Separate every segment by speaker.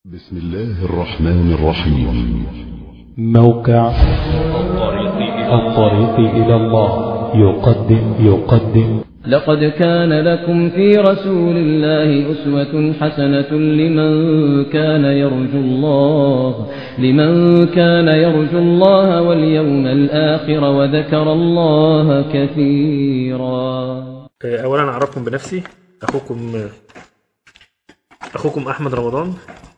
Speaker 1: بسم الله الرحمن الرحيم
Speaker 2: موقع الطريق إلى الله يقدم يقدم
Speaker 3: لقد كان لكم في رسول الله أسوة حسنة لمن كان يرجو الله لمن كان يرجو الله واليوم الآخر وذكر الله كثيرا
Speaker 4: اولا اعرفكم بنفسي اخوكم اخوكم احمد رمضان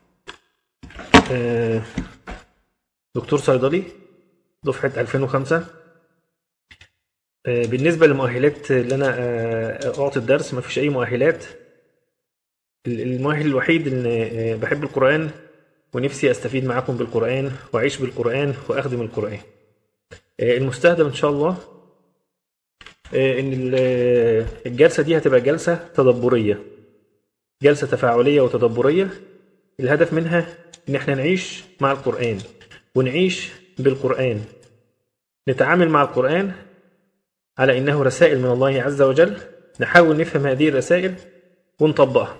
Speaker 4: آه، دكتور صيدلي دفعه 2005 آه، بالنسبه للمؤهلات اللي انا آه، اعطي الدرس ما فيش اي مؤهلات ال- المؤهل الوحيد ان آه، بحب القران ونفسي استفيد معاكم بالقران واعيش بالقران واخدم القران آه، المستهدف ان شاء الله آه، ان ال- الجلسه دي هتبقى جلسه تدبريه جلسه تفاعليه وتدبريه الهدف منها ان احنا نعيش مع القران ونعيش بالقران نتعامل مع القران على انه رسائل من الله عز وجل نحاول نفهم هذه الرسائل ونطبقها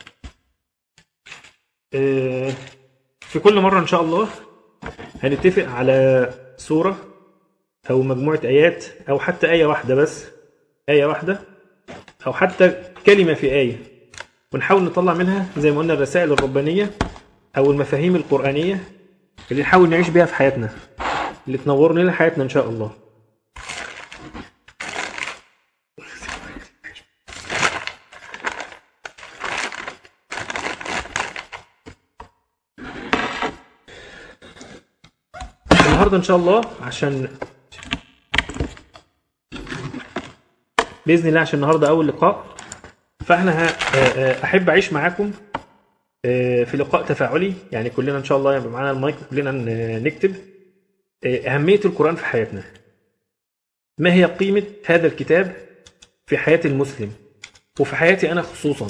Speaker 4: آه، في كل مره ان شاء الله هنتفق على سوره او مجموعه ايات او حتى ايه واحده بس ايه واحده او حتى كلمه في ايه ونحاول نطلع منها زي ما قلنا الرسائل الربانيه او المفاهيم القرانيه اللي نحاول نعيش بيها في حياتنا اللي تنور لنا حياتنا ان شاء الله النهارده ان شاء الله عشان باذن الله عشان النهارده اول لقاء فاحنا ه- آه، آه، احب اعيش معاكم آه، في لقاء تفاعلي يعني كلنا ان شاء الله يبقى معانا المايك كلنا ن- نكتب آه، اهميه القران في حياتنا ما هي قيمه هذا الكتاب في حياه المسلم وفي حياتي انا خصوصا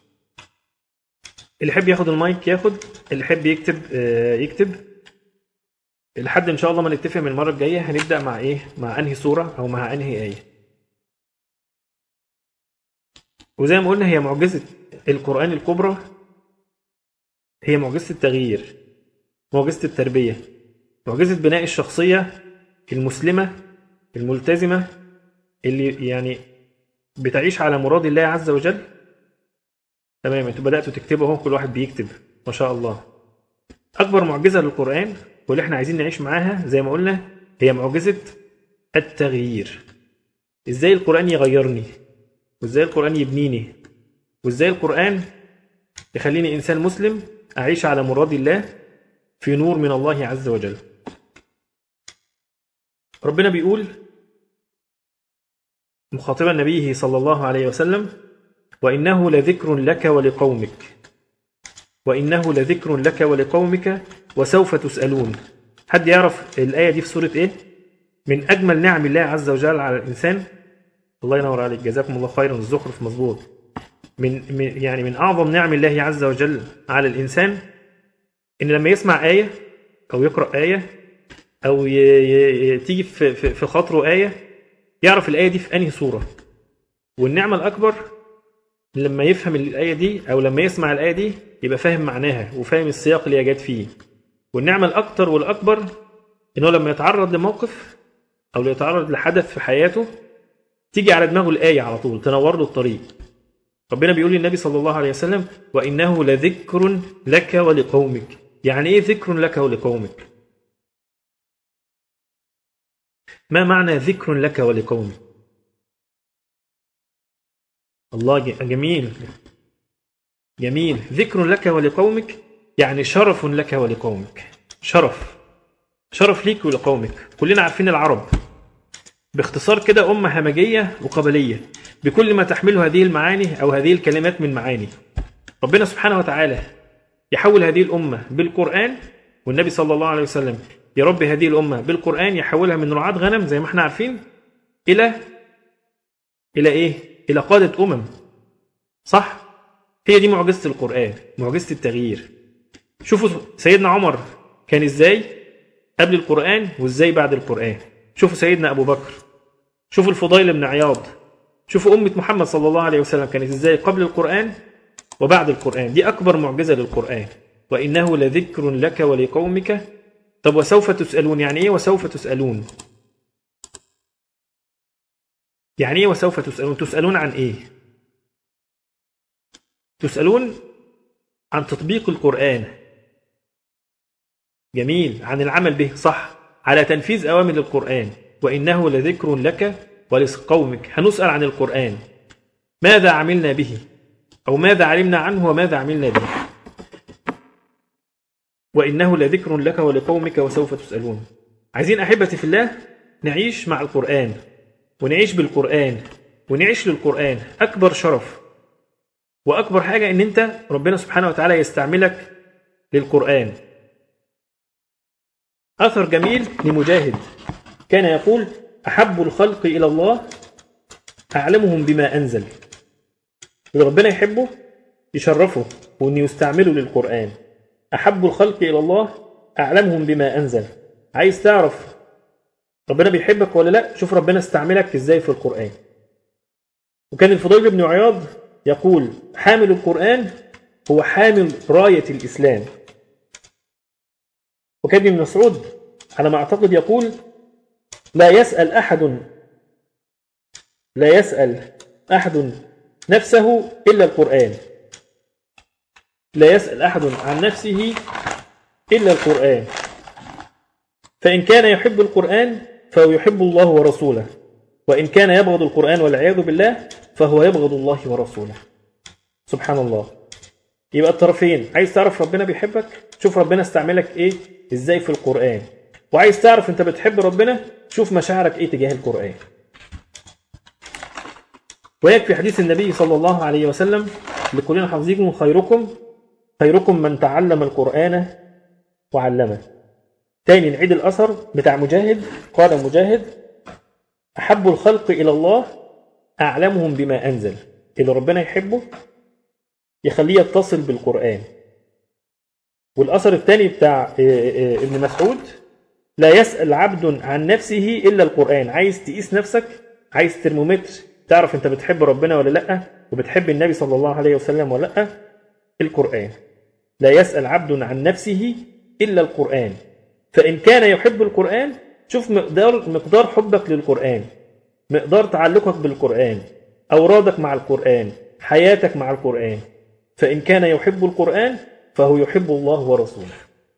Speaker 4: اللي يحب ياخد المايك ياخد اللي يحب يكتب آه، يكتب لحد ان شاء الله ما نتفق من المره الجايه هنبدا مع ايه مع انهي سوره او مع انهي ايه وزي ما قلنا هي معجزه القران الكبرى هي معجزه التغيير معجزه التربيه معجزه بناء الشخصيه المسلمه الملتزمه اللي يعني بتعيش على مراد الله عز وجل تمام انتوا بداتوا تكتبوا اهو كل واحد بيكتب ما شاء الله اكبر معجزه للقران واللي احنا عايزين نعيش معاها زي ما قلنا هي معجزه التغيير ازاي القران يغيرني وازاي القران يبنيني وازاي القران يخليني انسان مسلم اعيش على مراد الله في نور من الله عز وجل ربنا بيقول مخاطبا نبيه صلى الله عليه وسلم وانه لذكر لك ولقومك وإنه لذكر لك ولقومك وسوف تسألون حد يعرف الآية دي في سورة إيه؟ من أجمل نعم الله عز وجل على الإنسان الله ينور عليك جزاكم الله خيرا الزخرف مظبوط من من- يعني من أعظم نعم الله عز وجل على الإنسان إن لما يسمع آية أو يقرأ آية أو ي- ي- ي- تيجي في في في خاطره آية يعرف الآية دي في أنهي سورة والنعمة الأكبر لما يفهم الآية دي أو لما يسمع الآية دي يبقى فاهم معناها وفاهم السياق اللي هي جت فيه والنعمة الأكتر والأكبر إن هو لما يتعرض لموقف أو يتعرض لحدث في حياته تيجي على دماغه الآية على طول تنور له الطريق ربنا بيقول للنبي صلى الله عليه وسلم وإنه لذكر لك ولقومك يعني إيه ذكر لك ولقومك ما معنى ذكر لك ولقومك الله ج- جميل جميل ذكر لك ولقومك يعني شرف لك ولقومك شرف شرف ليك ولقومك كلنا عارفين العرب باختصار كده أمة همجية وقبلية بكل ما تحمله هذه المعاني أو هذه الكلمات من معاني ربنا سبحانه وتعالى يحول هذه الأمة بالقرآن والنبي صلى الله عليه وسلم يربي هذه الأمة بالقرآن يحولها من رعاة غنم زي ما احنا عارفين إلى إلى إيه؟ إلى قادة أمم صح؟ هي دي معجزة القرآن معجزة التغيير شوفوا سيدنا عمر كان ازاي قبل القرآن وازاي بعد القرآن شوفوا سيدنا أبو بكر شوفوا الفضيل بن عياض شوفوا أمة محمد صلى الله عليه وسلم كانت ازاي قبل القرآن وبعد القرآن دي أكبر معجزة للقرآن وإنه لذكر لك ولقومك طب وسوف تسألون يعني إيه وسوف تسألون يعني إيه وسوف تسألون تسألون عن إيه تسألون عن تطبيق القرآن جميل عن العمل به صح على تنفيذ أوامر القرآن وإنه لذكر لك ولقومك هنسأل عن القرآن ماذا عملنا به أو ماذا علمنا عنه وماذا عملنا به وإنه لذكر لك ولقومك وسوف تسألون عايزين أحبتي في الله نعيش مع القرآن ونعيش بالقرآن ونعيش للقرآن أكبر شرف وأكبر حاجة إن أنت ربنا سبحانه وتعالى يستعملك للقرآن أثر جميل لمجاهد كان يقول أحب الخلق إلى الله أعلمهم بما أنزل اللي ربنا يحبه يشرفه وأن يستعمله للقرآن أحب الخلق إلى الله أعلمهم بما أنزل عايز تعرف ربنا بيحبك ولا لا شوف ربنا استعملك إزاي في القرآن وكان الفضيل بن عياض يقول حامل القرآن هو حامل راية الإسلام وكان ابن مسعود على ما أعتقد يقول لا يسأل أحد لا يسأل أحد نفسه إلا القرآن لا يسأل أحد عن نفسه إلا القرآن فإن كان يحب القرآن فهو يحب الله ورسوله وإن كان يبغض القرآن والعياذ بالله فهو يبغض الله ورسوله سبحان الله يبقى الطرفين عايز تعرف ربنا بيحبك شوف ربنا استعملك ايه ازاي في القرآن وعايز تعرف انت بتحب ربنا شوف مشاعرك ايه تجاه القرآن ويكفي حديث النبي صلى الله عليه وسلم لكلنا حافظيكم خيركم خيركم من تعلم القرآن وعلمه تاني نعيد الأثر بتاع مجاهد قال مجاهد أحب الخلق إلى الله أعلمهم بما أنزل اللي ربنا يحبه يخليه يتصل بالقرآن والأثر الثاني بتاع ابن مسعود لا يسأل عبد عن نفسه إلا القرآن عايز تقيس نفسك عايز ترمومتر تعرف أنت بتحب ربنا ولا لأ وبتحب النبي صلى الله عليه وسلم ولا لأ القرآن لا يسأل عبد عن نفسه إلا القرآن فإن كان يحب القرآن شوف مقدار مقدار حبك للقرآن مقدار تعلقك بالقرآن أورادك مع القرآن حياتك مع القرآن فإن كان يحب القرآن فهو يحب الله ورسوله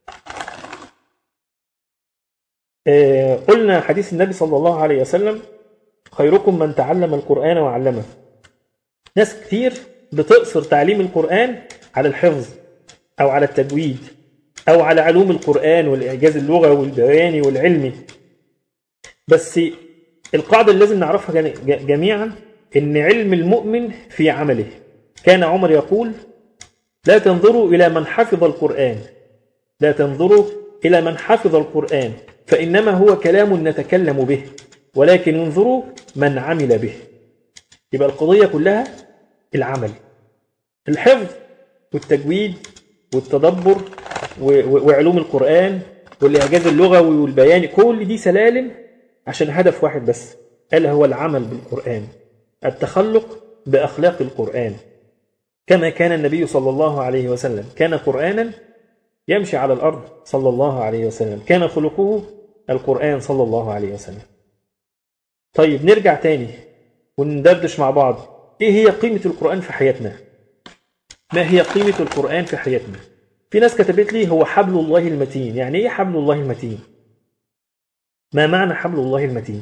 Speaker 4: آه قلنا حديث النبي صلى الله عليه وسلم خيركم من تعلم القرآن وعلمه ناس كتير بتقصر تعليم القرآن على الحفظ أو على التجويد أو على علوم القرآن والإعجاز اللغوي والبياني والعلمي بس القاعدة اللي لازم نعرفها جميعا إن علم المؤمن في عمله كان عمر يقول لا تنظروا إلى من حفظ القرآن لا تنظروا إلى من حفظ القرآن فإنما هو كلام نتكلم به ولكن انظروا من عمل به يبقى القضية كلها العمل الحفظ والتجويد والتدبر وعلوم القرآن والإعجاز اللغوي والبياني كل دي سلالم عشان هدف واحد بس ألا هو العمل بالقرآن التخلق بأخلاق القرآن كما كان النبي صلى الله عليه وسلم كان قرآنا يمشي على الأرض صلى الله عليه وسلم كان خلقه القرآن صلى الله عليه وسلم طيب نرجع تاني وندردش مع بعض ايه هي قيمة القرآن في حياتنا ما هي قيمة القرآن في حياتنا في ناس كتبت لي هو حبل الله المتين يعني ايه حبل الله المتين ما معنى حبل الله المتين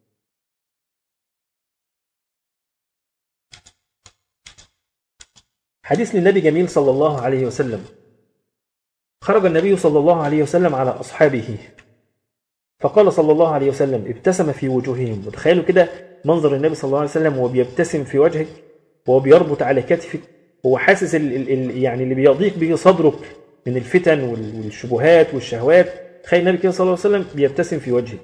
Speaker 4: حديث للنبي جميل صلى الله عليه وسلم خرج النبي صلى الله عليه وسلم على أصحابه فقال صلى الله عليه وسلم ابتسم في وجوههم وتخيلوا كده منظر النبي صلى الله عليه وسلم وهو بيبتسم في وجهك وهو بيربط على كتفك هو حاسس ال ال يعني اللي بيضيق به صدرك من الفتن والشبهات والشهوات تخيل النبي كده صلى الله عليه وسلم بيبتسم في وجهك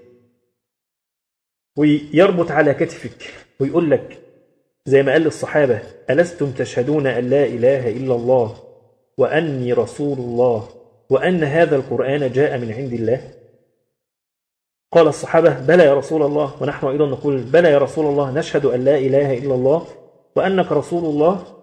Speaker 4: ويربط على كتفك ويقول لك زي ما قال للصحابة ألستم تشهدون أن لا إله إلا الله وأني رسول الله وأن هذا القرآن جاء من عند الله قال الصحابة بلى يا رسول الله ونحن أيضا نقول بلى يا رسول الله نشهد أن لا إله إلا الله وأنك رسول الله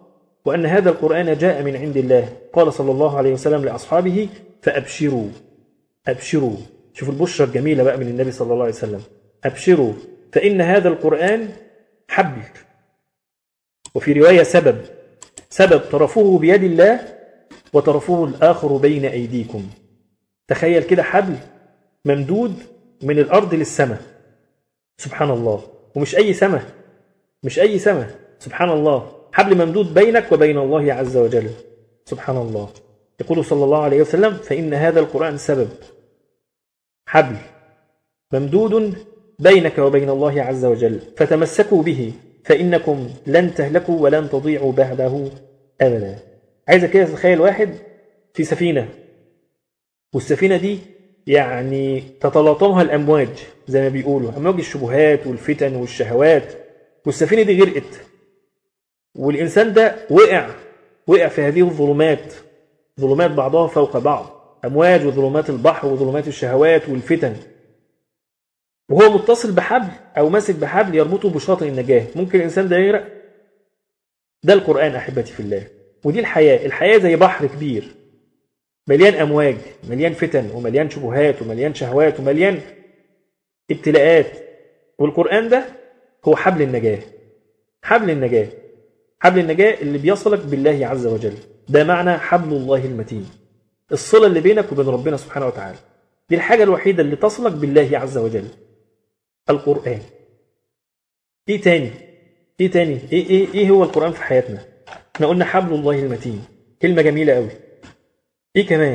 Speaker 4: وأن هذا القرآن جاء من عند الله قال صلى الله عليه وسلم لأصحابه فأبشروا أبشروا شوفوا البشرة الجميلة بقى من النبي صلى الله عليه وسلم أبشروا فإن هذا القرآن حبل وفي رواية سبب سبب طرفه بيد الله وطرفه الآخر بين أيديكم تخيل كده حبل ممدود من الأرض للسماء سبحان الله ومش أي سماء مش أي سماء سبحان الله حبل ممدود بينك وبين الله عز وجل سبحان الله يقول صلى الله عليه وسلم فإن هذا القرآن سبب حبل ممدود بينك وبين الله عز وجل فتمسكوا به فإنكم لن تهلكوا ولن تضيعوا بعده أبدا عايزك كده تتخيل واحد في سفينة والسفينة دي يعني تتلاطمها الأمواج زي ما بيقولوا أمواج الشبهات والفتن والشهوات والسفينة دي غرقت والإنسان ده وقع وقع في هذه الظلمات ظلمات بعضها فوق بعض أمواج وظلمات البحر وظلمات الشهوات والفتن وهو متصل بحبل أو ماسك بحبل يربطه بشاطئ النجاة ممكن الإنسان ده يغرق ده القرآن أحبتي في الله ودي الحياة الحياة زي بحر كبير مليان أمواج مليان فتن ومليان شبهات ومليان شهوات ومليان ابتلاءات والقرآن ده هو حبل النجاة حبل النجاة حبل النجاة اللي بيصلك بالله عز وجل ده معنى حبل الله المتين الصلة اللي بينك وبين ربنا سبحانه وتعالى دي الحاجة الوحيدة اللي تصلك بالله عز وجل القرآن ايه تاني ايه تاني ايه, ايه, إيه هو القرآن في حياتنا احنا قلنا حبل الله المتين كلمة جميلة قوي ايه كمان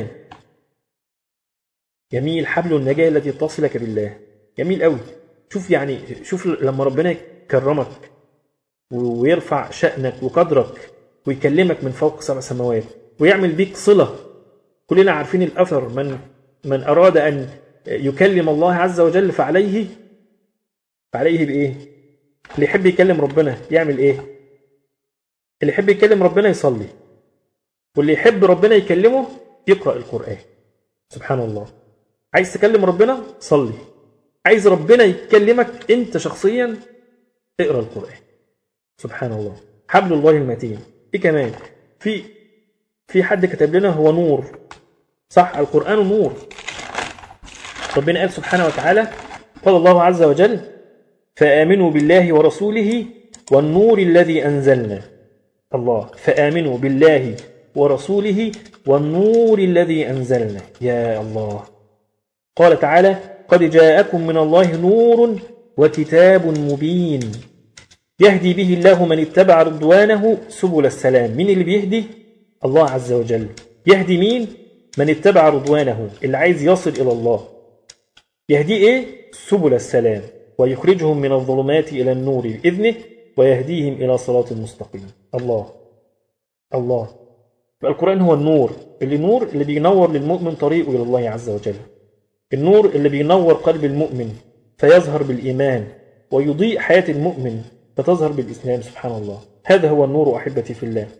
Speaker 4: جميل حبل النجاة التي تصلك بالله جميل قوي شوف يعني شوف لما ربنا يكرمك ويرفع شأنك وقدرك ويكلمك من فوق سبع سماوات ويعمل بيك صلة كلنا عارفين الأثر من من أراد أن يكلم الله عز وجل فعليه فعليه بإيه؟ اللي يحب يكلم ربنا يعمل إيه؟ اللي يحب يكلم ربنا يصلي واللي يحب ربنا يكلمه يقرأ القرآن سبحان الله عايز تكلم ربنا صلي عايز ربنا يكلمك انت شخصيا اقرا القرآن سبحان الله حبل الله المتين ايه كمان في في حد كتب لنا هو نور صح القرآن نور ربنا قال سبحانه وتعالى قال الله عز وجل فآمنوا بالله ورسوله والنور الذي أنزلنا الله فآمنوا بالله ورسوله والنور الذي أنزلنا يا الله قال تعالى قد جاءكم من الله نور وكتاب مبين يهدي به الله من اتبع رضوانه سبل السلام مين اللي بيهدي الله عز وجل يهدي مين من اتبع رضوانه اللي عايز يصل إلى الله يهدي إيه سبل السلام ويخرجهم من الظلمات إلى النور بإذنه ويهديهم إلى صراط مستقيم الله الله القرآن هو النور اللي نور اللي بينور للمؤمن طريقه إلى الله عز وجل النور اللي بينور قلب المؤمن فيظهر بالإيمان ويضيء حياة المؤمن فتظهر بالإسلام سبحان الله هذا هو النور أحبتي في الله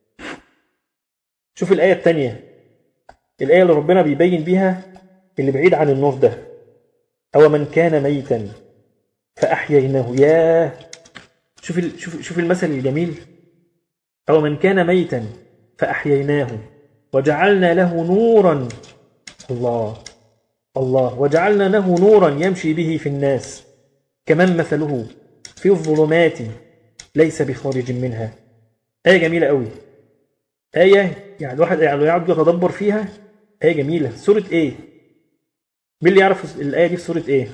Speaker 4: شوف الآية الثانية الآية اللي ربنا بيبين بيها اللي بعيد عن النور ده أو من كان ميتا فأحييناه ياه شوف شوف شوف المثل الجميل أو من كان ميتا فأحييناه وجعلنا له نورا الله الله وجعلنا له نورا يمشي به في الناس كمن مثله في الظلمات ليس بخارج منها آية جميلة قوي آية يعني الواحد يعني يقعد يتدبر فيها آية جميلة سورة إيه؟ مين اللي يعرف الآية دي في سورة إيه؟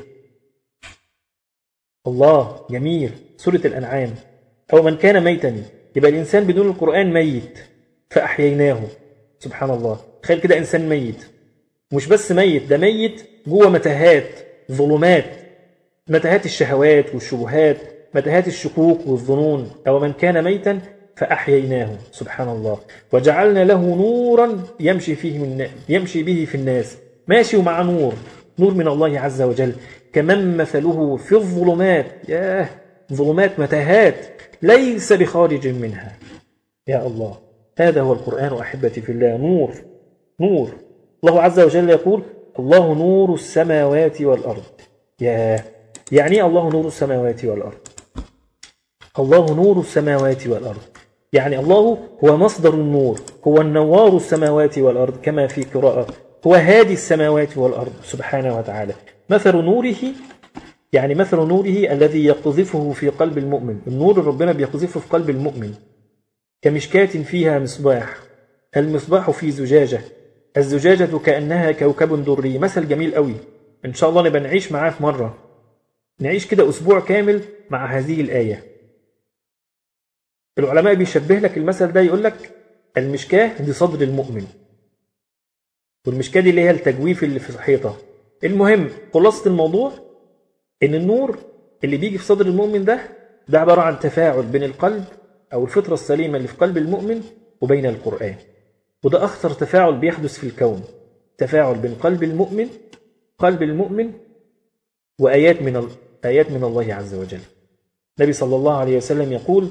Speaker 4: الله جميل سورة الأنعام أو من كان ميتا يبقى الإنسان بدون القرآن ميت فأحييناه سبحان الله تخيل كده إنسان ميت مش بس ميت ده ميت جوه متاهات ظلمات متاهات الشهوات والشبهات متاهات الشكوك والظنون أو من كان ميتا فأحييناه سبحان الله وجعلنا له نورا يمشي فيه من يمشي به في الناس ماشي ومع نور نور من الله عز وجل كمن مثله في الظلمات ياه ظلمات متاهات ليس بخارج منها يا الله هذا هو القرآن أحبتي في الله نور نور الله عز وجل يقول الله نور السماوات والأرض يا يعني ايه الله نور السماوات والأرض الله نور السماوات والأرض يعني الله هو مصدر النور هو النوار السماوات والأرض كما في قراءة هو هادي السماوات والأرض سبحانه وتعالى مثل نوره يعني مثل نوره الذي يقذفه في قلب المؤمن النور اللي ربنا بيقذفه في قلب المؤمن كمشكاة فيها مصباح المصباح في زجاجة الزجاجة كأنها كوكب دري مثل جميل قوي إن شاء الله نبقى نعيش معاه في مرة نعيش كده أسبوع كامل مع هذه الآية العلماء بيشبه لك المثل ده يقول لك المشكاة دي صدر المؤمن والمشكاة دي اللي هي التجويف اللي في الحيطة المهم خلاصة الموضوع إن النور اللي بيجي في صدر المؤمن ده ده عبارة عن تفاعل بين القلب أو الفطرة السليمة اللي في قلب المؤمن وبين القرآن وده أخطر تفاعل بيحدث في الكون تفاعل بين قلب المؤمن قلب المؤمن وآيات من ال... آيات من الله عز وجل النبي صلى الله عليه وسلم يقول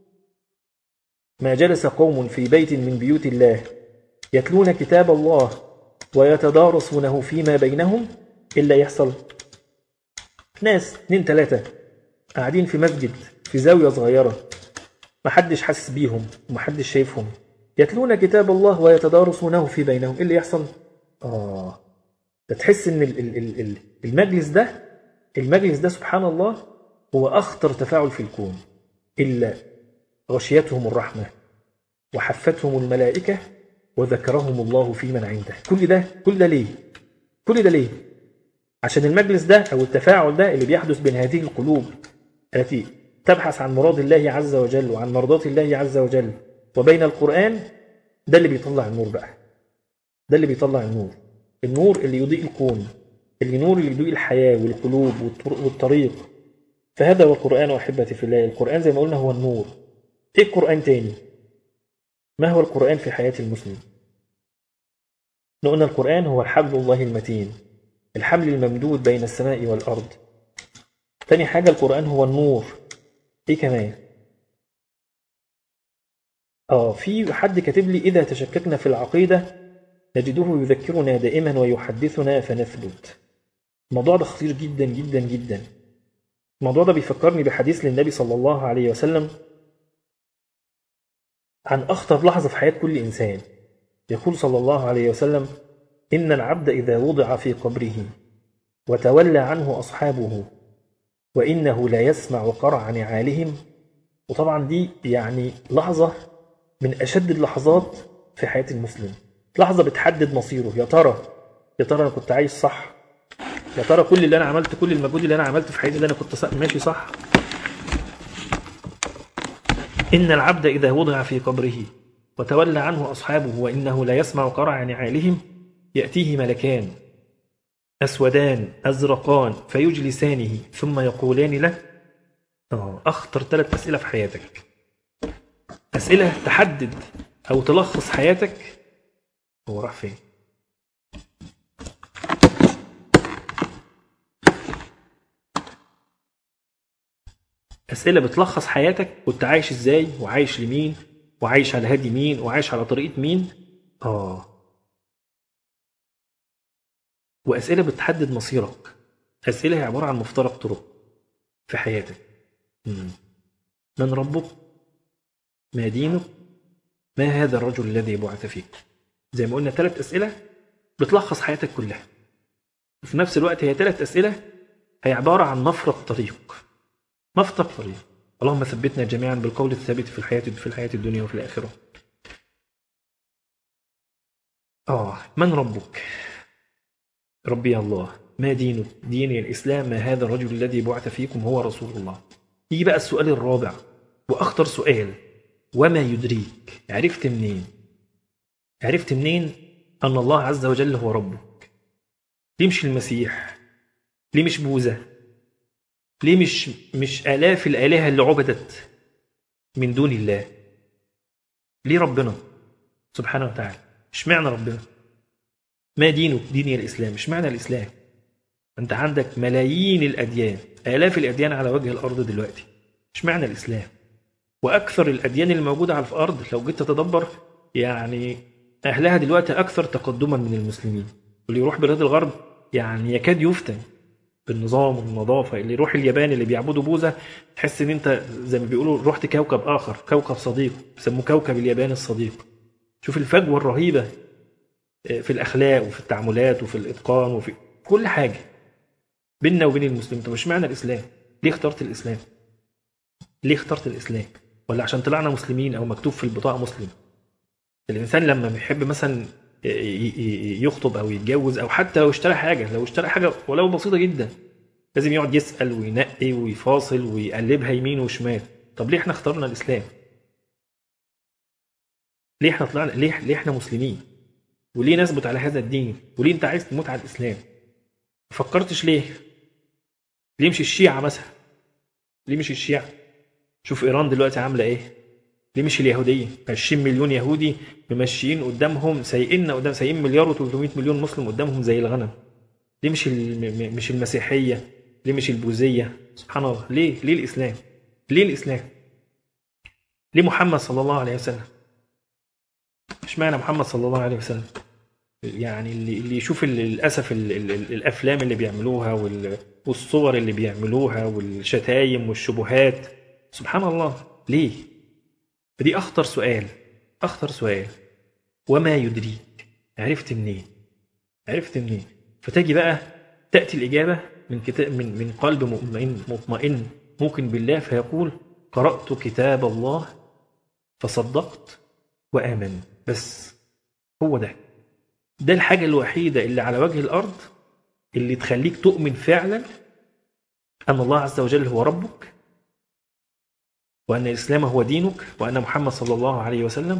Speaker 4: ما جلس قوم في بيت من بيوت الله يتلون كتاب الله ويتدارسونه فيما بينهم إلا يحصل ناس اتنين تلاتة قاعدين في مسجد في زاوية صغيرة محدش حاسس بيهم ومحدش شايفهم يتلون كتاب الله ويتدارسونه في بينهم ايه اللي يحصل اه ده تحس ان ال- ال- ال- ال- المجلس ده المجلس ده سبحان الله هو اخطر تفاعل في الكون الا غشيتهم الرحمه وحفتهم الملائكه وذكرهم الله في من عنده كل ده كل ده ليه كل ده ليه عشان المجلس ده او التفاعل ده اللي بيحدث بين هذه القلوب التي تبحث عن مراد الله عز وجل وعن مرضات الله عز وجل وبين القرآن ده اللي بيطلع النور بقى ده اللي بيطلع النور النور اللي يضيء الكون النور اللي يضيء الحياة والقلوب والطر- والطريق فهذا هو القرآن أحبتي في الله القرآن زي ما قلنا هو النور ايه القرآن تاني ما هو القرآن في حياة المسلم قلنا القرآن هو حبل الله المتين الحبل الممدود بين السماء والأرض تاني حاجة القرآن هو النور ايه كمان اه في حد كاتب لي اذا تشككنا في العقيده نجده يذكرنا دائما ويحدثنا فنثبت الموضوع ده خطير جدا جدا جدا الموضوع ده بيفكرني بحديث للنبي صلى الله عليه وسلم عن اخطر لحظه في حياه كل انسان يقول صلى الله عليه وسلم ان العبد اذا وضع في قبره وتولى عنه اصحابه وانه لا يسمع قرع نعالهم وطبعا دي يعني لحظة من أشد اللحظات في حياة المسلم لحظة بتحدد مصيره يا ترى يا ترى أنا كنت عايش صح يا ترى كل اللي أنا عملته كل المجهود اللي أنا عملته في حياتي ده أنا كنت صح- ماشي صح إن العبد إذا وضع في قبره وتولى عنه أصحابه وإنه لا يسمع قرع نعالهم يأتيه ملكان أسودان أزرقان فيجلسانه ثم يقولان له آه، أخطر ثلاث أسئلة في حياتك أسئلة تحدد أو تلخص حياتك هو راح فين أسئلة بتلخص حياتك كنت عايش إزاي وعايش لمين وعايش على هدي مين وعايش على طريقة مين آه وأسئلة بتحدد مصيرك أسئلة هي عبارة عن مفترق طرق في حياتك مم. من ربك ما دينك ما هذا الرجل الذي بعث فيك زي ما قلنا ثلاث أسئلة بتلخص حياتك كلها وفي نفس الوقت هي ثلاث أسئلة هي عبارة عن مفرق طريق مفرق طريق اللهم ثبتنا جميعا بالقول الثابت في الحياة في الحياة الدنيا وفي الآخرة آه من ربك ربي الله ما دينك ديني الإسلام ما هذا الرجل الذي بعث فيكم هو رسول الله يجي بقى السؤال الرابع وأخطر سؤال وما يدريك عرفت منين عرفت منين أن الله عز وجل هو ربك ليه مش المسيح ليه مش بوذا ليه مش مش آلاف الآلهة اللي عبدت من دون الله ليه ربنا سبحانه وتعالى اشمعنى ربنا ما دينك ديني الإسلام اشمعنى الإسلام أنت عندك ملايين الأديان آلاف الأديان على وجه الأرض دلوقتي اشمعنى الإسلام وأكثر الأديان اللي موجودة على الأرض لو جيت تتدبر يعني أهلها دلوقتي أكثر تقدما من المسلمين واللي يروح بلاد الغرب يعني يكاد يفتن بالنظام والنظافه اللي يروح اليابان اللي بيعبدوا بوذا تحس ان انت زي ما بيقولوا رحت كوكب اخر كوكب صديق بيسموه كوكب اليابان الصديق شوف الفجوه الرهيبه في الاخلاق وفي التعاملات وفي الاتقان وفي كل حاجه بيننا وبين المسلمين طب مش معنى الاسلام ليه اخترت الاسلام ليه اخترت الاسلام ولا عشان طلعنا مسلمين او مكتوب في البطاقه مسلم الانسان لما بيحب مثلا ي- ي- يخطب او يتجوز او حتى لو اشترى حاجه لو اشترى حاجه ولو بسيطه جدا لازم يقعد يسال وينقي ويفاصل ويقلبها يمين وشمال طب ليه احنا اخترنا الاسلام ليه احنا طلعنا ليه ليه احنا مسلمين وليه نثبت على هذا الدين وليه انت عايز تموت على الاسلام ما فكرتش ليه ليه مش الشيعه مثلا ليه مش الشيعه شوف ايران دلوقتي عامله ايه ليه مش اليهوديه 20 مليون يهودي ممشيين قدامهم سايقين قدام سايقين مليار و300 مليون مسلم قدامهم زي الغنم ليه مش الم- م- مش المسيحيه ليه مش البوذيه سبحان الله ليه ليه الاسلام ليه الاسلام ليه محمد صلى الله عليه وسلم اشمعنى محمد صلى الله عليه وسلم يعني اللي اللي يشوف ال- للاسف ال- ال- ال- الافلام اللي بيعملوها وال- والصور اللي بيعملوها والشتايم والشبهات سبحان الله ليه فدي اخطر سؤال اخطر سؤال وما يدريك عرفت منين عرفت منين فتجي بقى تاتي الاجابه من كتاب من من قلب مطمئن مطمئن موقن بالله فيقول قرات كتاب الله فصدقت وامن بس هو ده ده الحاجه الوحيده اللي على وجه الارض اللي تخليك تؤمن فعلا ان الله عز وجل هو ربك وان الاسلام هو دينك وان محمد صلى الله عليه وسلم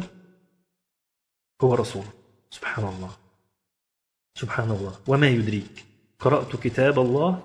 Speaker 4: هو رسوله سبحان الله سبحان الله وما يدريك قرات كتاب الله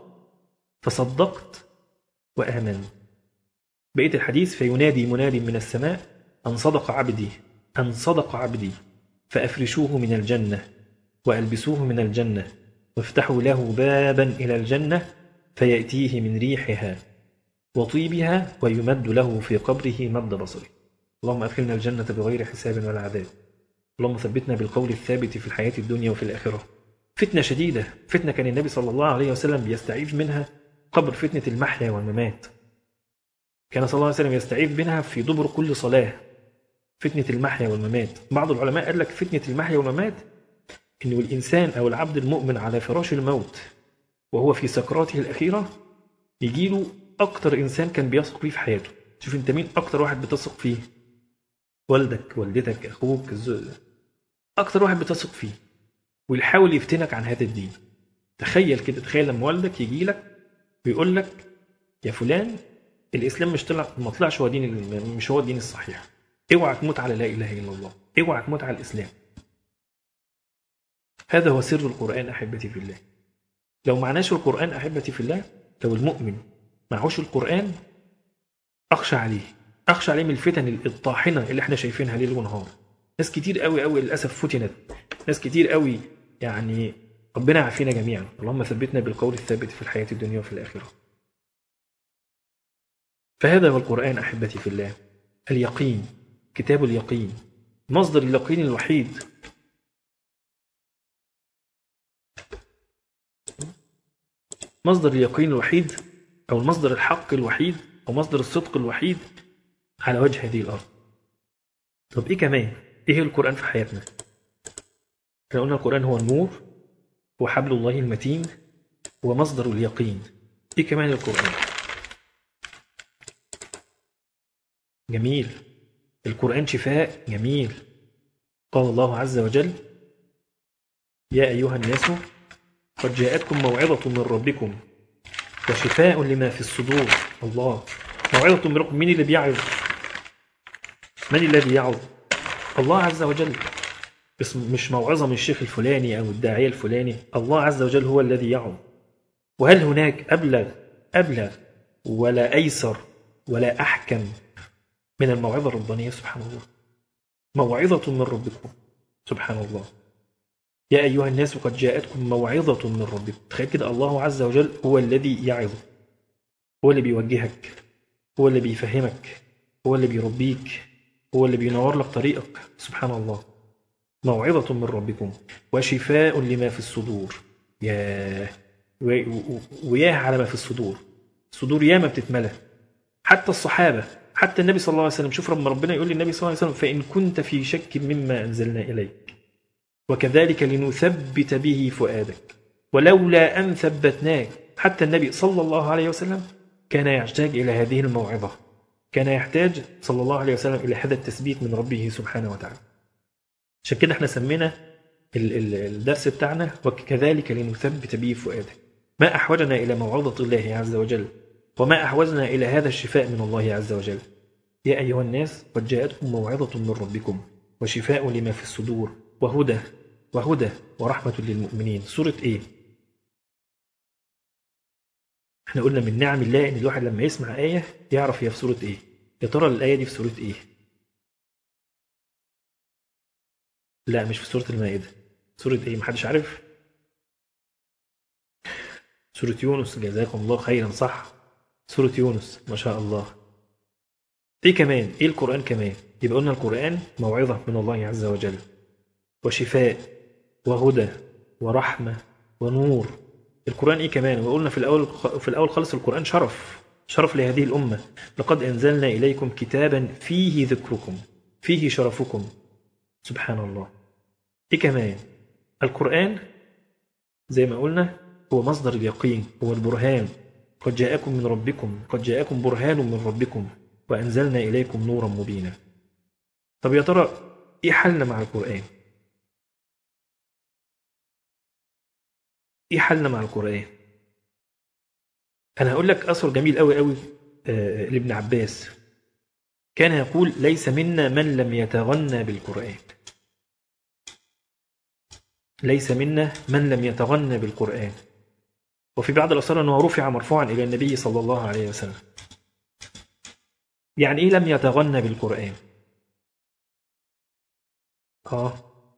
Speaker 4: فصدقت وامن بقيه الحديث فينادي مناد من السماء ان صدق عبدي ان صدق عبدي فافرشوه من الجنه والبسوه من الجنه وافتحوا له بابا الى الجنه فياتيه من ريحها وطيبها ويمد له في قبره مد بصره اللهم ادخلنا الجنه بغير حساب ولا عذاب اللهم ثبتنا بالقول الثابت في الحياه الدنيا وفي الاخره فتنه شديده فتنه كان النبي صلى الله عليه وسلم بيستعيذ منها قبل فتنه المحيا والممات كان صلى الله عليه وسلم يستعيذ منها في دبر كل صلاه فتنه المحيا والممات بعض العلماء قال لك فتنه المحيا والممات انه الانسان او العبد المؤمن على فراش الموت وهو في سكراته الاخيره يجيله اكتر انسان كان بيثق فيه في حياته شوف انت مين اكتر واحد بتثق فيه والدك والدتك اخوك الزوج اكتر واحد بتثق فيه ويحاول يفتنك عن هذا الدين تخيل كده تخيل لما والدك يجي لك ويقول لك يا فلان الاسلام مش طلع ما طلعش هو دين ال- مش هو الدين الصحيح اوعى تموت على لا اله الا الله اوعى تموت على الاسلام هذا هو سر القران احبتي في الله لو معناش القران احبتي في الله لو المؤمن معهوش القران اخشى عليه اخشى عليه من الفتن الطاحنه اللي احنا شايفينها ليل ونهار ناس كتير قوي قوي للاسف فتنت ناس كتير قوي يعني ربنا يعافينا جميعا اللهم ثبتنا بالقول الثابت في الحياه الدنيا وفي الاخره فهذا هو القران احبتي في الله اليقين كتاب اليقين مصدر اليقين الوحيد مصدر اليقين الوحيد او المصدر الحق الوحيد او مصدر الصدق الوحيد على وجه هذه الارض طب ايه كمان ايه القران في حياتنا احنا قلنا القران هو النور هو حبل الله المتين هو مصدر اليقين ايه كمان القران جميل القران شفاء جميل قال الله عز وجل يا ايها الناس قد جاءتكم موعظه من ربكم وشفاء لما في الصدور الله موعظة من ربكم مين اللي بيعظ من الذي يعظ الله عز وجل بس مش موعظة من الشيخ الفلاني أو الداعية الفلاني الله عز وجل هو الذي يعظ وهل هناك أبلغ أبلغ ولا أيسر ولا أحكم من الموعظة الربانية سبحان الله موعظة من ربكم سبحان الله يا أيها الناس قد جاءتكم موعظة من ربكم تخيل كده الله عز وجل هو الذي يعظ هو اللي بيوجهك هو اللي بيفهمك هو اللي بيربيك هو اللي بينور لك طريقك سبحان الله موعظة من ربكم وشفاء لما في الصدور يا و- و- وياه على ما في الصدور الصدور ياما بتتملى حتى الصحابة حتى النبي صلى الله عليه وسلم شوف لما ربنا يقول للنبي صلى الله عليه وسلم فإن كنت في شك مما أنزلنا إليك وكذلك لنثبت به فؤادك ولولا أن ثبتناك حتى النبي صلى الله عليه وسلم كان يحتاج إلى هذه الموعظة كان يحتاج صلى الله عليه وسلم إلى هذا التثبيت من ربه سبحانه وتعالى عشان كده احنا سمينا ال- ال- الدرس بتاعنا وكذلك لنثبت به فؤادك ما أحوجنا إلى موعظة الله عز وجل وما أحوجنا إلى هذا الشفاء من الله عز وجل يا أيها الناس قد جاءتكم موعظة من ربكم وشفاء لما في الصدور وهدى وهدى ورحمة للمؤمنين سورة إيه؟ احنا قلنا من نعم الله ان الواحد لما يسمع آية يعرف هي في سورة ايه يا ترى الآية دي في سورة ايه لا مش في سورة المائدة سورة ايه محدش عارف سورة يونس جزاكم الله خيرا صح سورة يونس ما شاء الله ايه كمان ايه القرآن كمان يبقى قلنا القرآن موعظة من الله عز وجل وشفاء وهدى ورحمة ونور القرآن ايه كمان وقلنا في الاول في الاول خالص القرآن شرف شرف لهذه الأمة لقد أنزلنا إليكم كتابا فيه ذكركم فيه شرفكم سبحان الله ايه كمان القرآن زي ما قلنا هو مصدر اليقين هو البرهان قد جاءكم من ربكم قد جاءكم برهان من ربكم وأنزلنا إليكم نورا مبينا طب يا ترى ايه حلنا مع القرآن ايه حلنا مع القرآن انا هقول لك اثر جميل قوي قوي آه، لابن عباس كان يقول ليس منا من لم يتغنى بالقرآن ليس منا من لم يتغنى بالقرآن وفي بعض الأثار أنه رفع مرفوعا إلى النبي صلى الله عليه وسلم يعني إيه لم يتغنى بالقرآن آه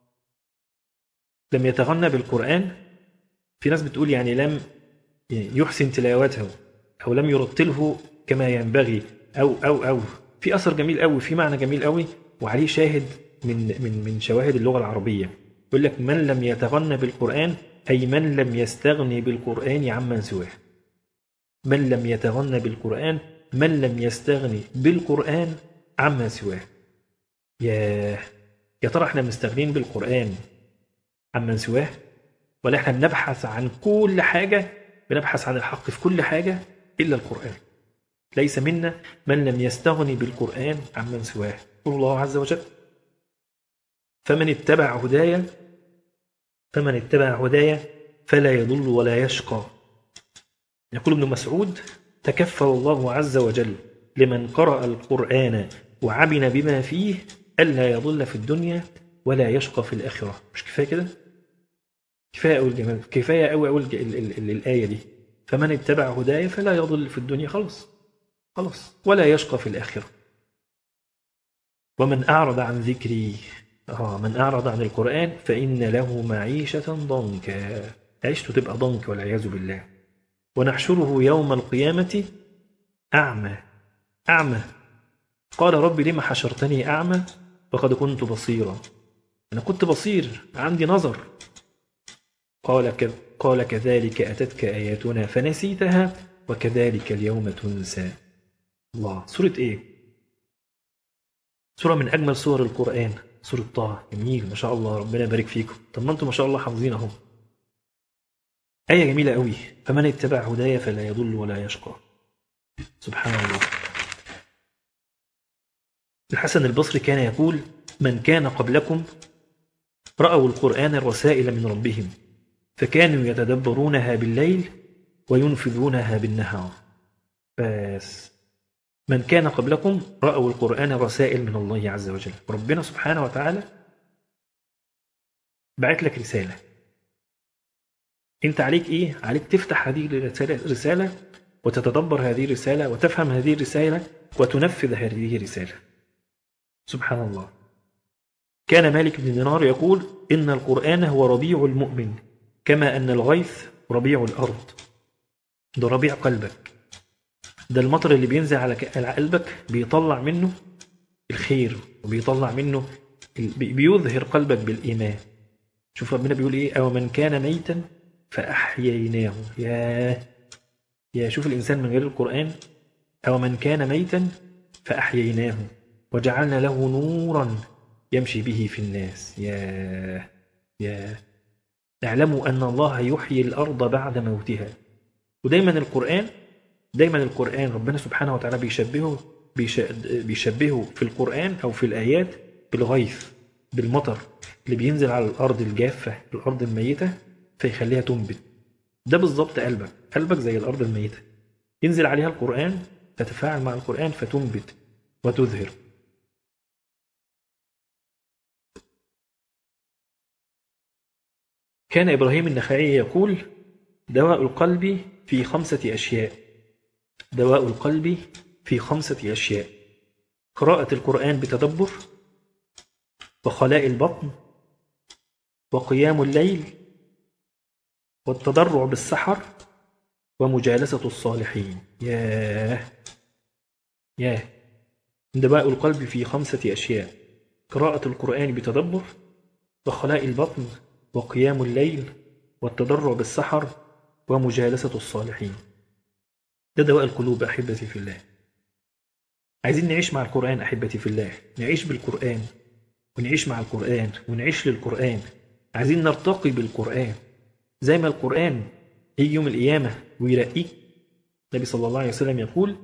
Speaker 4: لم يتغنى بالقرآن في ناس بتقول يعني لم يحسن تلاوته أو لم يرتله كما ينبغي أو أو أو في أثر جميل قوي في معنى جميل قوي وعليه شاهد من من من شواهد اللغة العربية يقول لك من لم يتغنى بالقرآن أي من لم يستغني بالقرآن عمن سواه من لم يتغنى بالقرآن من لم يستغني بالقرآن عما سواه يا يا ترى احنا مستغنين بالقرآن عمن سواه ولا احنا بنبحث عن كل حاجة بنبحث عن الحق في كل حاجة إلا القرآن ليس منا من لم يستغني بالقرآن عمن سواه يقول الله عز وجل فمن اتبع هدايا فمن اتبع هدايا فلا يضل ولا يشقى يقول ابن مسعود تكفل الله عز وجل لمن قرأ القرآن وعمل بما فيه ألا يضل في الدنيا ولا يشقى في الآخرة مش كفاية كده؟ كفاية أوي الجمال كفاية أوي أوي الج- ال- ال- ال- الآية دي فمن اتبع هدايا فلا يضل في الدنيا خلاص خلاص ولا يشقى في الآخرة ومن أعرض عن ذكري آه من أعرض عن القرآن فإن له معيشة ضنكا عيشته تبقى ضنك والعياذ بالله ونحشره يوم القيامة أعمى أعمى قال رب لم حشرتني أعمى وقد كنت بصيرا أنا كنت بصير عندي نظر قال ك... قال كذلك أتتك آياتنا فنسيتها وكذلك اليوم تنسى الله سورة إيه؟ سورة من أجمل سور القرآن سورة طه جميل ما شاء الله ربنا يبارك فيكم طب ما أنتم ما شاء الله حافظين أهو آية جميلة قوي فمن اتبع هدايا فلا يضل ولا يشقى سبحان الله الحسن البصري كان يقول من كان قبلكم رأوا القرآن الرسائل من ربهم فكانوا يتدبرونها بالليل وينفذونها بالنهار بس من كان قبلكم رأوا القرآن رسائل من الله عز وجل ربنا سبحانه وتعالى بعت لك رسالة انت عليك ايه عليك تفتح هذه الرسالة رسالة وتتدبر هذه الرسالة وتفهم هذه الرسالة وتنفذ هذه الرسالة سبحان الله كان مالك بن دينار يقول إن القرآن هو ربيع المؤمن كما أن الغيث ربيع الأرض ده ربيع قلبك ده المطر اللي بينزل على ك- على قلبك بيطلع منه الخير وبيطلع منه ال- بي- بيظهر قلبك بالإيمان شوف ربنا بيقول إيه أو من كان ميتا فأحييناه يا يا شوف الإنسان من غير القرآن أو من كان ميتا فأحييناه وجعلنا له نورا يمشي به في الناس يا يا اعلموا أن الله يحيي الأرض بعد موتها ودايما القرآن دايما القرآن ربنا سبحانه وتعالى بيشبهه بيش- بيشبهه في القرآن أو في الآيات بالغيث بالمطر اللي بينزل على الأرض الجافة الأرض الميتة فيخليها تنبت ده بالظبط قلبك قلبك زي الأرض الميتة ينزل عليها القرآن تتفاعل مع القرآن فتنبت وتزهر كان إبراهيم النخعي يقول دواء القلب في خمسة أشياء دواء القلب في خمسة أشياء قراءة القرآن بتدبر وخلاء البطن وقيام الليل والتضرع بالسحر ومجالسة الصالحين ياه ياه دواء القلب في خمسة أشياء قراءة القرآن بتدبر وخلاء البطن وقيام الليل والتضرع بالسحر ومجالسة الصالحين ده دواء القلوب أحبتي في الله عايزين نعيش مع القرآن أحبتي في الله نعيش بالقرآن ونعيش مع القرآن ونعيش للقرآن عايزين نرتقي بالقرآن زي ما القرآن يجي يوم القيامة ويرقيك النبي صلى الله عليه وسلم يقول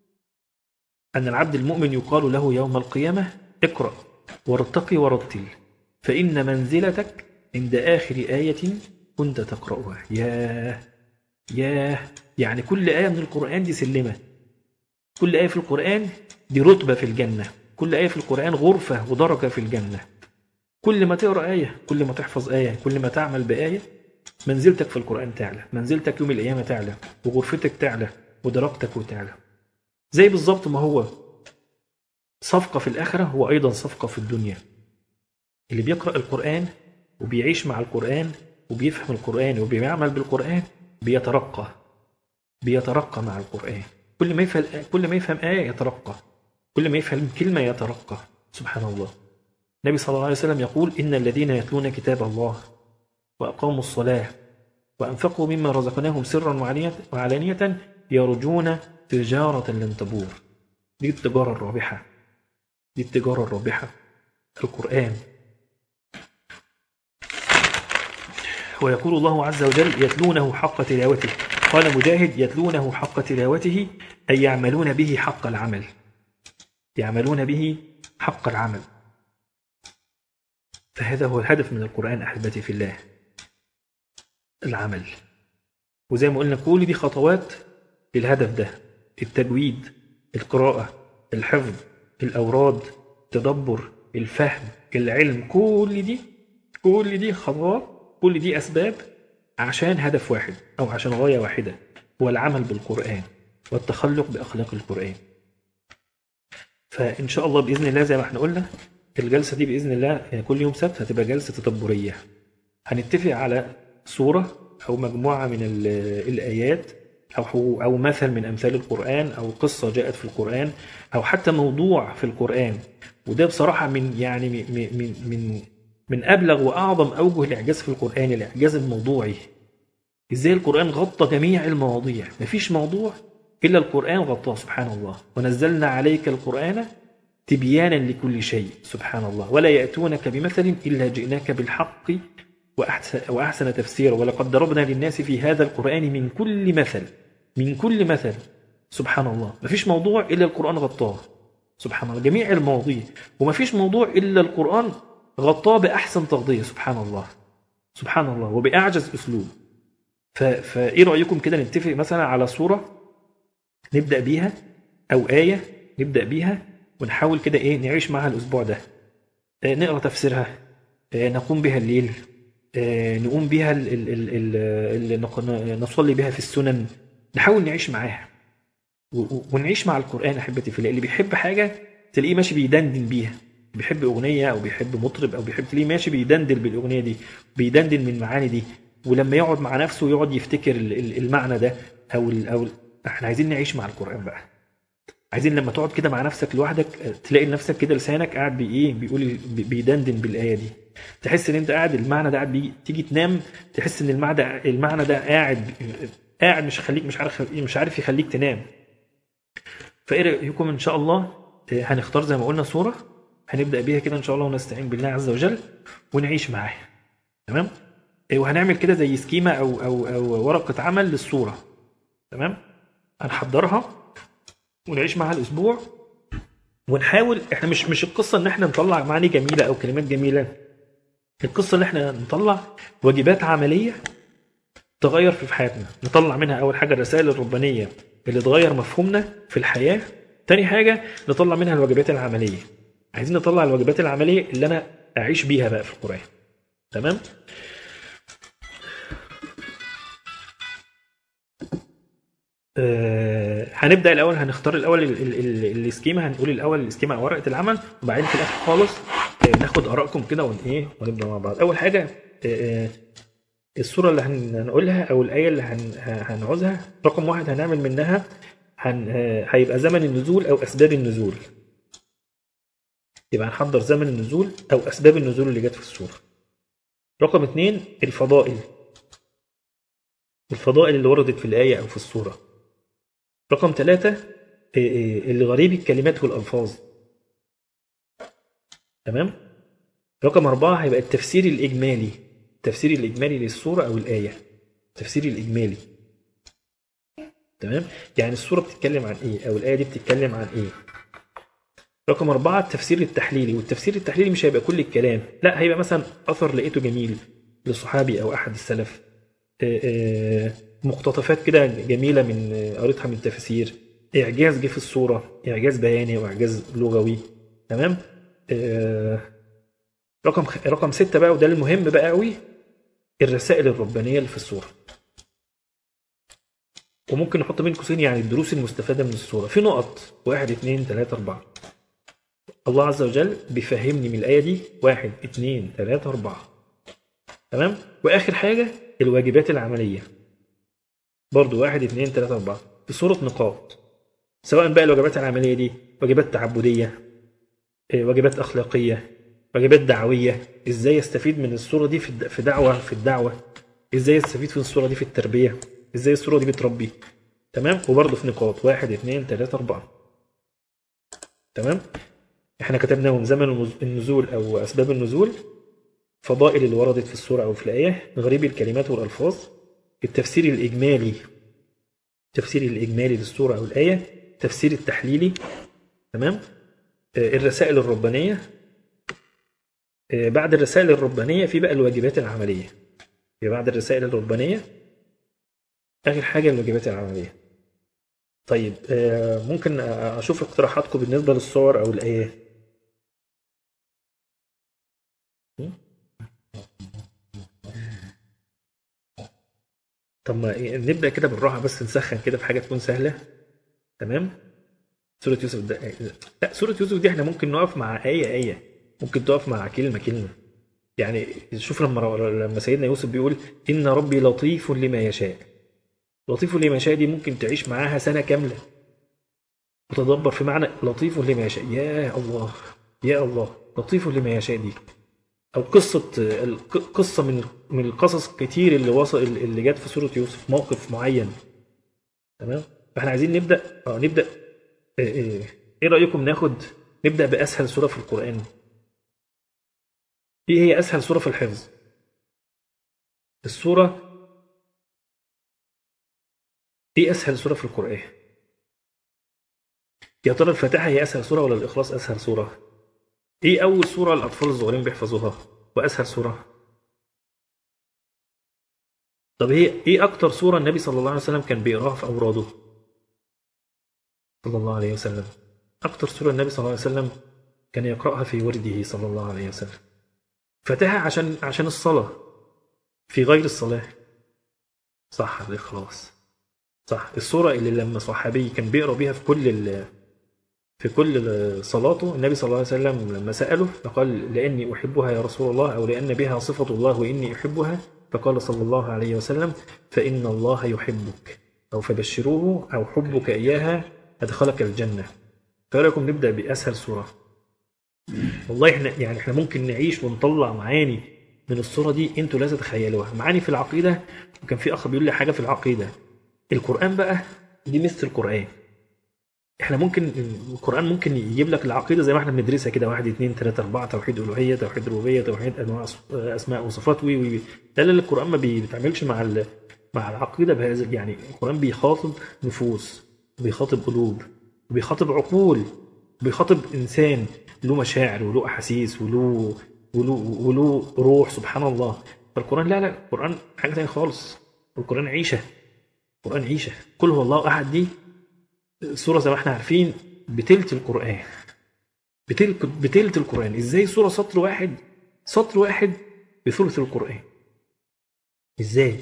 Speaker 4: أن العبد المؤمن يقال له يوم القيامة اقرأ وارتقي ورتل فإن منزلتك عند آخر آية كنت تقرأها ياه ياه يعني كل آية من القرآن دي سلمة كل آية في القرآن دي رتبة في الجنة كل آية في القرآن غرفة ودرجة في الجنة كل ما تقرأ آية كل ما تحفظ آية كل ما تعمل بآية منزلتك في القرآن تعلى منزلتك يوم القيامة تعلى وغرفتك تعلى ودرجتك وتعلى زي بالظبط ما هو صفقة في الآخرة هو أيضا صفقة في الدنيا اللي بيقرأ القرآن وبيعيش مع القرآن وبيفهم القرآن وبيعمل بالقرآن بيترقى بيترقى مع القرآن كل ما يفهم كل ما يفهم آية يترقى كل ما يفهم كلمة يترقى سبحان الله النبي صلى الله عليه وسلم يقول إن الذين يتلون كتاب الله وأقاموا الصلاة وأنفقوا مما رزقناهم سرا وعلانية- وعلانية يرجون تجارة لن تبور دي التجارة الرابحة دي التجارة الرابحة القرآن ويقول الله عز وجل يتلونه حق تلاوته قال مجاهد يتلونه حق تلاوته أي يعملون به حق العمل يعملون به حق العمل فهذا هو الهدف من القرآن أحبتي في الله العمل وزي ما قلنا كل دي خطوات للهدف ده التجويد القراءة الحفظ الأوراد التدبر الفهم العلم كل دي كل دي خطوات كل دي أسباب عشان هدف واحد أو عشان غاية واحدة هو العمل بالقرآن والتخلق بأخلاق القرآن فإن شاء الله بإذن الله زي ما احنا قلنا الجلسة دي بإذن الله كل يوم سبت هتبقى جلسة تدبرية هنتفق على سورة أو مجموعة من ال- الآيات أو أو مثل من أمثال القرآن أو قصة جاءت في القرآن أو حتى موضوع في القرآن وده بصراحة من يعني من من من من أبلغ وأعظم أوجه الإعجاز في القرآن الإعجاز الموضوعي إزاي القرآن غطى جميع المواضيع مفيش موضوع إلا القرآن غطاه سبحان الله ونزلنا عليك القرآن تبيانا لكل شيء سبحان الله ولا يأتونك بمثل إلا جئناك بالحق وأحسن, وأحسن تفسيرا ولقد ضربنا للناس في هذا القرآن من كل مثل من كل مثل سبحان الله مفيش موضوع إلا القرآن غطاه سبحان الله جميع المواضيع ومفيش موضوع إلا القرآن غطاه بأحسن تغطية سبحان الله سبحان الله وبأعجز أسلوب ف... فإيه رأيكم كده نتفق مثلا على صورة نبدأ بيها أو آية نبدأ بيها ونحاول كده إيه نعيش معها الأسبوع ده آه، نقرأ تفسيرها آه، نقوم بها الليل آه، نقوم بها ال- ال- ال- ال- اللي نق- نصلي بها في السنن نحاول نعيش معاها و- و- ونعيش مع القرآن أحبتي في الله اللي بيحب حاجة تلاقيه ماشي بيدندن بيها بيحب أغنية أو بيحب مطرب أو بيحب تلاقيه ماشي بيدندن بالأغنية دي بيدندن من المعاني دي ولما يقعد مع نفسه يقعد يفتكر ال- ال- المعنى ده أو ال أو ال- احنا عايزين نعيش مع القرآن بقى عايزين لما تقعد كده مع نفسك لوحدك آه، تلاقي نفسك كده لسانك قاعد بي ايه بيقول بي- بيدندن بالايه دي تحس ان انت قاعد المعنى ده قاعد بيجي تيجي تنام تحس ان المعنى المعنى ده قاعد قاعد مش خليك مش عارف مش عارف يخليك تنام فايه رايكم ان شاء الله آه، هنختار زي ما قلنا صوره هنبدا بيها كده ان شاء الله ونستعين بالله عز وجل ونعيش معاها تمام آه، وهنعمل كده زي سكيمه او او او ورقه عمل للصوره تمام هنحضرها ونعيش معاها الاسبوع ونحاول احنا مش مش القصه ان احنا نطلع معاني جميله او كلمات جميله القصه ان احنا نطلع واجبات عمليه تغير في حياتنا نطلع منها اول حاجه الرسائل الربانيه اللي تغير مفهومنا في الحياه تاني حاجه نطلع منها الواجبات العمليه عايزين نطلع الواجبات العمليه اللي انا اعيش بيها بقى في القران تمام آه، هنبدا الاول هنختار الاول ال- ال- ال- السكيما هنقول الاول السكيما او ورقه العمل وبعدين في الاخر خالص آه، ناخد ارائكم كده ون ايه ونبدا مع بعض اول حاجه آه، آه، الصوره اللي هن- هنقولها او الايه اللي هن- ه- هنعوزها رقم واحد هنعمل منها هن آه، هيبقى زمن النزول او اسباب النزول يبقى هنحضر زمن النزول او اسباب النزول اللي جت في السوره رقم اثنين الفضائل الفضائل اللي وردت في الايه او في السوره رقم ثلاثة الغريب الكلمات والألفاظ تمام رقم أربعة هيبقى التفسير الإجمالي التفسير الإجمالي للسورة أو الآية التفسير الإجمالي تمام يعني السورة بتتكلم عن إيه أو الآية دي بتتكلم عن إيه رقم أربعة التفسير التحليلي والتفسير التحليلي مش هيبقى كل الكلام لا هيبقى مثلا أثر لقيته جميل لصحابي أو أحد السلف آه، آه، مقتطفات كده جميله من آه، قريتها من تفاسير اعجاز جه في الصوره اعجاز بياني واعجاز لغوي تمام آه، رقم خ- رقم ستة بقى وده المهم بقى قوي الرسائل الربانيه اللي في الصوره وممكن نحط بين قوسين يعني الدروس المستفاده من الصوره في نقط واحد اتنين تلاته اربعه الله عز وجل بيفهمني من الايه دي واحد اتنين تلاته اربعه تمام واخر حاجه الواجبات العمليه برضو واحد اتنين تلاته اربعه في صوره نقاط سواء بقى الواجبات العمليه دي واجبات تعبديه إيه، واجبات اخلاقيه واجبات دعويه ازاي استفيد من الصوره دي في الد- في دعوه في الدعوه ازاي استفيد من الصوره دي في التربيه ازاي الصوره دي بتربي تمام وبرضه في نقاط واحد اتنين تلاته اربعه تمام احنا كتبناهم زمن النز- النزول او اسباب النزول فضائل اللي وردت في السورة أو في الآية غريب الكلمات والألفاظ التفسير الإجمالي التفسير الإجمالي للسورة أو الآية التفسير التحليلي تمام آه، الرسائل الربانية آه، بعد الرسائل الربانية في بقى الواجبات العملية يبقى بعد الرسائل الربانية آخر حاجة الواجبات العملية طيب آه، ممكن أشوف اقتراحاتكم بالنسبة للصور أو الآيات طب ما إيه، نبدا كده بالراحه بس نسخن كده في حاجه تكون سهله تمام سوره يوسف ده لا سوره يوسف دي احنا ممكن نقف مع ايه ايه ممكن تقف مع كلمه كلمه يعني شوف لما لما سيدنا يوسف بيقول ان ربي لطيف لما يشاء لطيف لما يشاء دي ممكن تعيش معاها سنه كامله وتدبر في معنى لطيف لما يشاء يا الله يا الله لطيف لما يشاء دي او قصه الق- قصه من من القصص كتير اللي وصل اللي جت في سوره يوسف موقف معين تمام فاحنا عايزين نبدا اه نبدا ايه, إيه, ايه رايكم ناخد نبدا باسهل سوره في القران ايه هي اسهل سوره في الحفظ السوره ايه اسهل سوره في القران يا ترى الفاتحه هي اسهل سوره ولا الاخلاص اسهل سوره ايه اول سوره الاطفال الصغيرين بيحفظوها واسهل سوره طب هي ايه اكتر سوره النبي صلى الله عليه وسلم كان بيقراها في اوراده صلى الله عليه وسلم اكتر سوره النبي صلى الله عليه وسلم كان يقراها في ورده صلى الله عليه وسلم فتحها عشان عشان الصلاه في غير الصلاه صح الاخلاص صح السوره اللي لما صحابي كان بيقرا بيها في كل ال في كل صلاته النبي صلى الله عليه وسلم لما سأله فقال لأني أحبها يا رسول الله أو لأن بها صفة الله وإني أحبها فقال صلى الله عليه وسلم فإن الله يحبك أو فبشروه أو حبك إياها ادخلك الجنه فايه رايكم نبدا باسهل سوره والله احنا يعني احنا ممكن نعيش ونطلع معاني من الصوره دي انتوا لا تتخيلوها معاني في العقيده وكان في اخ بيقول لي حاجه في العقيده القران بقى دي مثل القران احنا ممكن القران ممكن يجيب لك العقيده زي ما احنا بندرسها كده واحد اثنين ثلاثه اربعه توحيد الوهيه توحيد ربوبيه توحيد انواع اسماء وصفات وي وي وي. لا لا لا، القران ما بي- بيتعاملش مع ال- مع العقيده بهذا يعني القران بيخاطب نفوس بيخاطب قلوب بيخاطب عقول بيخاطب انسان له مشاعر وله احاسيس وله وله وله روح سبحان الله فالقران لا لا القران حاجه ثانيه خالص القران عيشه القران عيشه قل هو الله احد دي سوره زي ما احنا عارفين بتلت القران بتلت بتلت القران ازاي سوره سطر واحد سطر واحد بثلث القران ازاي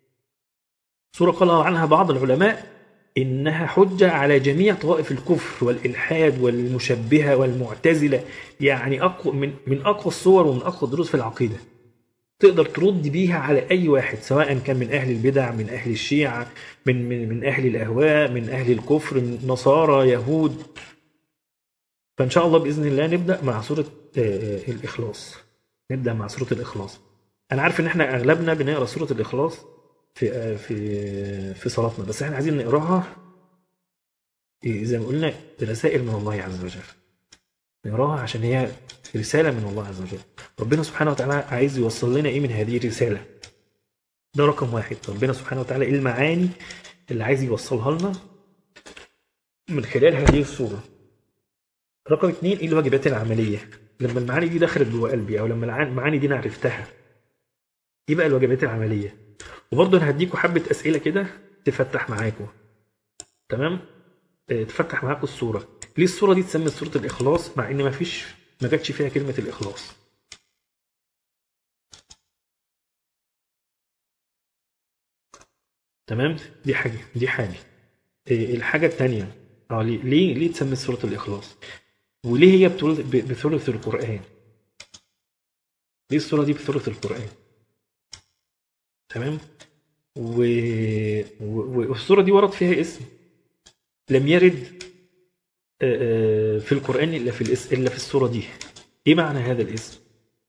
Speaker 4: سوره قال عنها بعض العلماء انها حجه على جميع طوائف الكفر والالحاد والمشبهه والمعتزله يعني اقوى من من اقوى الصور ومن اقوى الدروس في العقيده تقدر ترد بيها على اي واحد سواء كان من اهل البدع من اهل الشيعه من من من اهل الاهواء من اهل الكفر من نصارى يهود فان شاء الله باذن الله نبدا مع سوره آه، آه، الاخلاص نبدا مع سوره الاخلاص انا عارف ان احنا اغلبنا بنقرا سوره الاخلاص في آه، في في صلاتنا بس احنا عايزين نقراها إيه، زي ما قلنا رسائل من الله عز وجل نقراها عشان هي رساله من الله عز وجل ربنا سبحانه وتعالى عايز يوصل لنا ايه من هذه الرساله ده رقم واحد ربنا سبحانه وتعالى ايه المعاني اللي عايز يوصلها لنا من خلال هذه الصوره رقم اتنين ايه الواجبات العمليه لما المعاني دي دخلت جوه قلبي او لما الع- المعاني دي انا عرفتها ايه بقى الواجبات العمليه وبرضه انا هديكم حبه اسئله كده تفتح معاكم تمام آه، تفتح معاكم الصوره ليه الصوره دي اتسمت صوره الاخلاص مع ان ما فيش ما جاتش فيها كلمه الاخلاص تمام دي حاجه دي حاجه آه، الحاجه الثانيه اه ليه ليه ليه اتسمت سوره الاخلاص وليه هي بتول- ب- بثلث القران ليه السوره دي بثلث القران تمام و... و... والسوره دي ورد فيها اسم لم يرد آه، آه، في القران الا في الاسم الا في السوره دي ايه معنى هذا الاسم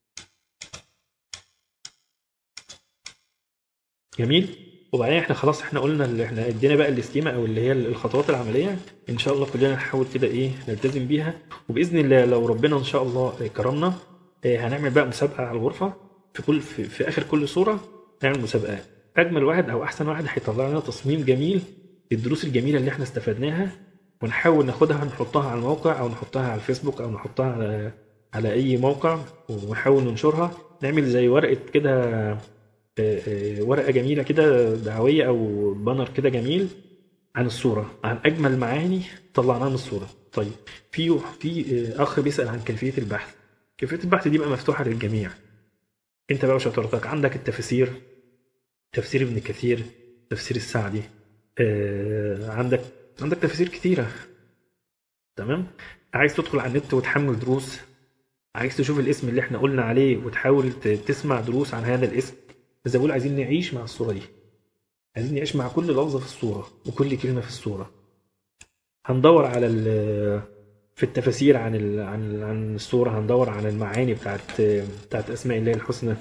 Speaker 4: جميل وبعدين احنا خلاص احنا قلنا اللي احنا ادينا بقى الاستيمة او اللي هي الخطوات العمليه ان شاء الله كلنا نحاول كده ايه نلتزم بيها وباذن الله لو ربنا ان شاء الله كرمنا اه، هنعمل بقى مسابقه على الغرفه في كل في, في اخر كل صوره نعمل مسابقات اجمل واحد او احسن واحد هيطلع لنا تصميم جميل للدروس الجميله اللي احنا استفدناها ونحاول ناخدها نحطها على الموقع او نحطها على الفيسبوك او نحطها على على اي موقع ونحاول ننشرها نعمل زي ورقه كده آه، آه، ورقه جميله كده دعويه او بانر كده جميل عن الصوره عن اجمل معاني طلعناها من الصوره طيب في في آه، اخ بيسال عن كيفيه البحث كيفيه البحث دي بقى مفتوحه للجميع انت بقى وشطارتك عندك التفاسير تفسير ابن كثير تفسير السعدي آه، عندك عندك تفاسير كتيره تمام عايز تدخل على النت وتحمل دروس عايز تشوف الاسم اللي احنا قلنا عليه وتحاول ت- تسمع دروس عن هذا الاسم زي ما بقول عايزين نعيش مع الصورة دي عايزين نعيش مع كل لفظة في الصورة وكل كلمة في الصورة هندور على ال- في التفاسير عن ال- عن عن الصورة هندور عن المعاني بتاعت بتاعت أسماء الله الحسنى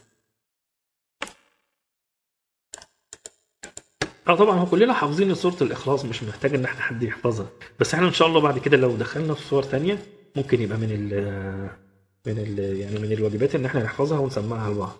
Speaker 4: اه طبعا هو كلنا حافظين سورة الإخلاص مش محتاج إن احنا حد يحفظها بس احنا إن شاء الله بعد كده لو دخلنا في صور تانية ممكن يبقى من ال من ال يعني من الواجبات إن احنا نحفظها ونسمعها لبعض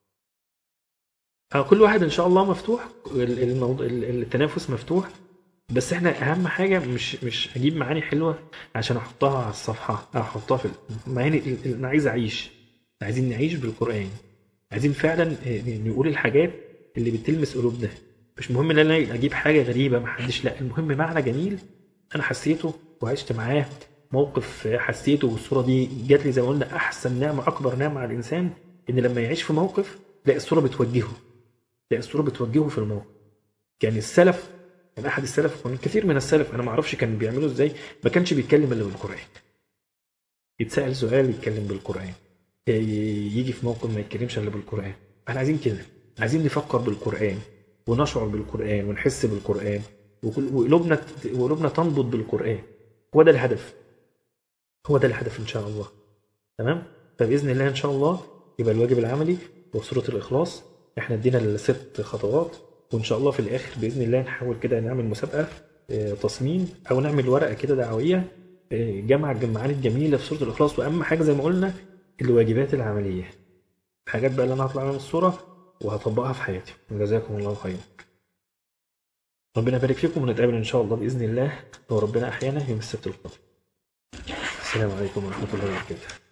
Speaker 4: آه، كل واحد ان شاء الله مفتوح ال- الموضوع ال- التنافس مفتوح بس احنا اهم حاجه مش مش اجيب معاني حلوه عشان احطها على الصفحه أو احطها في المعاني ال- ال- انا عايز اعيش عايزين نعيش بالقران عايزين فعلا آه، نقول الحاجات اللي بتلمس قلوبنا مش مهم ان انا اجيب حاجه غريبه ما حدش لا المهم معنى جميل انا حسيته وعشت معاه موقف حسيته والصوره دي جات لي زي ما قلنا احسن نعمه اكبر نعمه على الانسان ان لما يعيش في موقف تلاقي الصوره بتوجهه تلاقي الصوره بتوجهه في الموقف يعني السلف كان احد السلف ومن كثير من السلف انا ما اعرفش كان بيعملوا ازاي ما كانش بيتكلم الا بالقران يتسال سؤال يتكلم بالقران ي- يجي في موقف ما يتكلمش الا بالقران احنا عايزين كده عايزين نفكر بالقران ونشعر بالقران ونحس بالقران وكل- وقلوبنا وقلوبنا تنبض بالقرآن هو ده الهدف هو ده الهدف إن شاء الله تمام فبإذن الله إن شاء الله يبقى الواجب العملي هو سورة الإخلاص إحنا ادينا الست خطوات وإن شاء الله في الآخر بإذن الله نحاول كده نعمل مسابقة آه، تصميم أو نعمل ورقة كده دعوية آه، جمع الجمعاني الجميلة في سورة الإخلاص وأهم حاجة زي ما قلنا الواجبات العملية الحاجات بقى اللي أنا هطلع من الصورة وهطبقها في حياتي جزاكم الله خيرا ربنا يبارك فيكم ونتقابل إن شاء الله بإذن الله لو ربنا أحيانا يوم السبت القادم السلام عليكم ورحمة الله وبركاته